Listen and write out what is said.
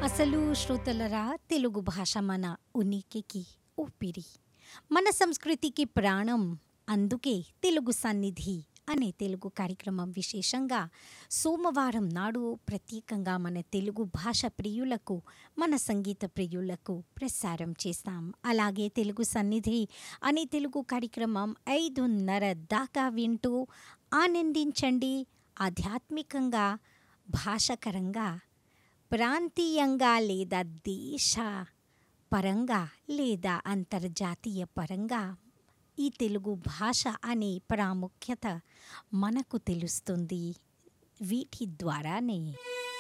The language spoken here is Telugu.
అసలు శ్రోతలరా తెలుగు భాష మన ఉనికికి ఊపిరి మన సంస్కృతికి ప్రాణం అందుకే తెలుగు సన్నిధి అనే తెలుగు కార్యక్రమం విశేషంగా సోమవారం నాడు ప్రత్యేకంగా మన తెలుగు భాష ప్రియులకు మన సంగీత ప్రియులకు ప్రసారం చేస్తాం అలాగే తెలుగు సన్నిధి అనే తెలుగు కార్యక్రమం ఐదున్నర దాకా వింటూ ఆనందించండి ఆధ్యాత్మికంగా భాషకరంగా ప్రాంతీయంగా లేదా దేశ పరంగా లేదా అంతర్జాతీయ పరంగా ఈ తెలుగు భాష అనే ప్రాముఖ్యత మనకు తెలుస్తుంది వీటి ద్వారానే